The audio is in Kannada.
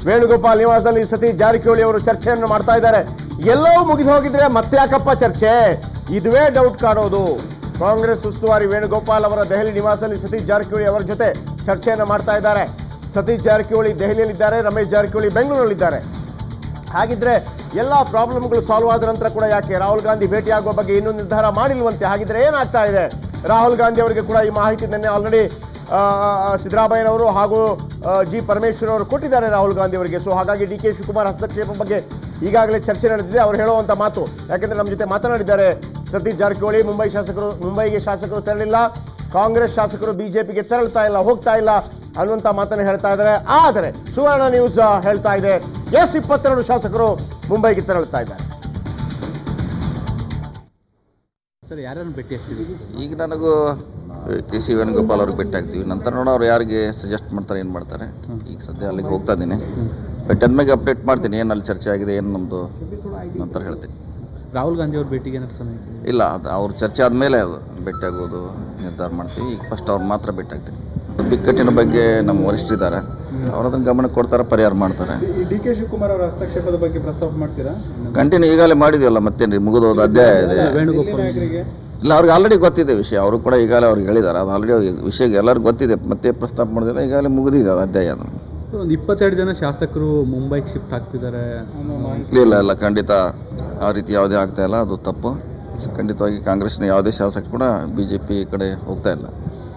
ವೇಣುಗೋಪಾಲ್ ನಿವಾಸದಲ್ಲಿ ಸತೀಶ್ ಜಾರಕಿಹೊಳಿ ಅವರು ಚರ್ಚೆಯನ್ನು ಮಾಡ್ತಾ ಇದ್ದಾರೆ ಎಲ್ಲವೂ ಮುಗಿದು ಹೋಗಿದ್ರೆ ಮತ್ತೆ ಯಾಕಪ್ಪ ಚರ್ಚೆ ಇದುವೇ ಡೌಟ್ ಕಾಣೋದು ಕಾಂಗ್ರೆಸ್ ಉಸ್ತುವಾರಿ ವೇಣುಗೋಪಾಲ್ ಅವರ ದೆಹಲಿ ನಿವಾಸದಲ್ಲಿ ಸತೀಶ್ ಜಾರಕಿಹೊಳಿ ಅವರ ಜೊತೆ ಚರ್ಚೆಯನ್ನು ಮಾಡ್ತಾ ಇದ್ದಾರೆ ಸತೀಶ್ ಜಾರಕಿಹೊಳಿ ದೆಹಲಿಯಲ್ಲಿದ್ದಾರೆ ರಮೇಶ್ ಜಾರಕಿಹೊಳಿ ಬೆಂಗಳೂರಲ್ಲಿದ್ದಾರೆ ಹಾಗಿದ್ರೆ ಎಲ್ಲ ಪ್ರಾಬ್ಲಮ್ಗಳು ಸಾಲ್ವ್ ಆದ ನಂತರ ಕೂಡ ಯಾಕೆ ರಾಹುಲ್ ಗಾಂಧಿ ಭೇಟಿಯಾಗುವ ಬಗ್ಗೆ ಇನ್ನೂ ನಿರ್ಧಾರ ಮಾಡಿಲ್ವಂತೆ ಹಾಗಿದ್ರೆ ಏನಾಗ್ತಾ ಇದೆ ರಾಹುಲ್ ಗಾಂಧಿ ಅವರಿಗೆ ಕೂಡ ಈ ಮಾಹಿತಿ ನಿನ್ನೆ ಆಲ್ರೆಡಿ ಸಿದ್ದರಾಮಯ್ಯನವರು ಹಾಗೂ ಆ, ಜಿ ಪರಮೇಶ್ವರ್ ಅವರು ಕೊಟ್ಟಿದ್ದಾರೆ ರಾಹುಲ್ ಗಾಂಧಿ ಅವರಿಗೆ ಸೊ ಹಾಗಾಗಿ ಡಿ ಕೆ ಶಿವಕುಮಾರ್ ಹಸ್ತಕ್ಷೇಪ ಬಗ್ಗೆ ಈಗಾಗಲೇ ಚರ್ಚೆ ನಡೆದಿದೆ ಅವರು ಹೇಳುವಂತ ಮಾತು ಯಾಕೆಂದ್ರೆ ನಮ್ಮ ಜೊತೆ ಮಾತನಾಡಿದ್ದಾರೆ ಸತೀಶ್ ಜಾರಕಿಹೊಳಿ ಮುಂಬೈ ಶಾಸಕರು ಮುಂಬೈಗೆ ಶಾಸಕರು ತೆರಳಿಲ್ಲ ಕಾಂಗ್ರೆಸ್ ಶಾಸಕರು ಬಿಜೆಪಿಗೆ ತೆರಳ್ತಾ ಇಲ್ಲ ಹೋಗ್ತಾ ಇಲ್ಲ ಅನ್ನುವಂಥ ಮಾತನ್ನು ಹೇಳ್ತಾ ಇದ್ದಾರೆ ಆದರೆ ಸುವರ್ಣ ನ್ಯೂಸ್ ಹೇಳ್ತಾ ಇದೆ ಎಸ್ ಇಪ್ಪತ್ತೆರಡು ಶಾಸಕರು ಮುಂಬೈಗೆ ತೆರಳ್ತಾ ಇದ್ದಾರೆ ಸರ್ ಯಾರನ್ನು ಭೇಟಿ ಆಗ್ತೀವಿ ಈಗ ನನಗೂ ಕೆ ಸಿ ವೇಣುಗೋಪಾಲ್ ಅವ್ರಿಗೆ ಭೇಟಿ ಆಗ್ತೀವಿ ನಂತರ ನೋಡೋ ಅವ್ರು ಯಾರಿಗೆ ಸಜೆಸ್ಟ್ ಮಾಡ್ತಾರೆ ಏನು ಮಾಡ್ತಾರೆ ಈಗ ಸದ್ಯ ಅಲ್ಲಿಗೆ ಹೋಗ್ತಾ ಇದ್ದೀನಿ ಭೇಟಿ ಆದ್ಮೇಲೆ ಅಪ್ಡೇಟ್ ಮಾಡ್ತೀನಿ ಏನು ಅಲ್ಲಿ ಚರ್ಚೆ ಆಗಿದೆ ಏನು ನಮ್ಮದು ನಂತರ ಹೇಳ್ತೀನಿ ರಾಹುಲ್ ಗಾಂಧಿ ಅವ್ರ ಭೇಟಿಗೆ ಏನಾದ್ರು ಸಮಯ ಇದೆ? ಇಲ್ಲ ಅದು ಅವ್ರ ಚರ್ಚೆ ಆದಮೇಲೆ ಅದು ಭೇಟಿ ಆಗೋದು ನಿರ್ಧಾರ ಮಾಡ್ತೀವಿ ಈಗ ಫಸ್ಟ್ ಅವ್ರು ಮಾತ್ರ ಭೇಟಿ ಆಗ್ತೀನಿ ಬಿಕ್ಕಟ್ಟಿನ ಬಗ್ಗೆ ನಮ್ಮ ವರಿಷ್ಠರಿದ್ದಾರೆ ಅವ್ರು ಅದನ್ನು ಗಮನಕ್ಕೆ ಕೊಡ್ತಾರೆ ಪರಿಹಾರ ಮಾಡ್ತಾರೆ ಈ ಡಿ ಕೆ ಶಿವಕುಮಾರ್ ಅವರ ಹಸ್ತಕ್ಷೇಪದ ಬಗ್ಗೆ ಪ್ರಸ್ತಾಪ ಮಾಡ್ತೀರಾ ಕಂಟಿನ್ಯೂ ಈಗಾಗಲೇ ಮಾಡಿದ್ವಲ್ಲ ಮತ್ತೇನು ರೀ ಮುಗಿದೋದು ಅಧ್ಯಾಯ ಇದೆ ದಿಲ್ಲಿ ವೇಣುಗೋಪಾಲ್ ನಾಯಕರಿಗೆ ಇಲ್ಲ ಅವ್ರಿಗೆ ಆಲ್ರೆಡಿ ಗೊತ್ತಿದೆ ವಿಷಯ ಅವರು ಕೂಡ ಈಗಾಗಲೇ ಅವ್ರಿಗೆ ಹೇಳಿದ್ದಾರೆ ಅದು ಆಲ್ರೆಡಿ ವಿಷಯ ಎಲ್ಲರಿಗೂ ಗೊತ್ತಿದೆ ಮತ್ತೆ ಪ್ರಸ್ತಾಪ ಮಾಡಿದ್ರೆ ಈಗಾಗಲೇ ಮುಗಿದಿದೆ ಅದು ಅಧ್ಯಾಯ ಅದು ಒಂದು ಇಪ್ಪತ್ತೆರಡು ಜನ ಶಾಸಕರು ಮುಂಬೈಗೆ ಶಿಫ್ಟ್ ಆಗ್ತಿದ್ದಾರೆ ಅನ್ನೋ ಮಾಹಿತಿ ಇಲ್ಲ ಇಲ್ಲ ಖಂಡಿತ ಆ ರೀತಿ ಯಾವುದೇ ಆಗ್ತಾ ಇಲ್ಲ ಅದು ತಪ್ಪು ಖಂಡಿತವಾಗಿ ಕಾಂಗ್ರೆಸ್ನ ಯಾವುದೇ ಶಾಸಕ ಕೂಡ ಬಿ ಜೆ ಪಿ ಕಡೆ ಹೋಗ್ತಾ ಇಲ್ಲ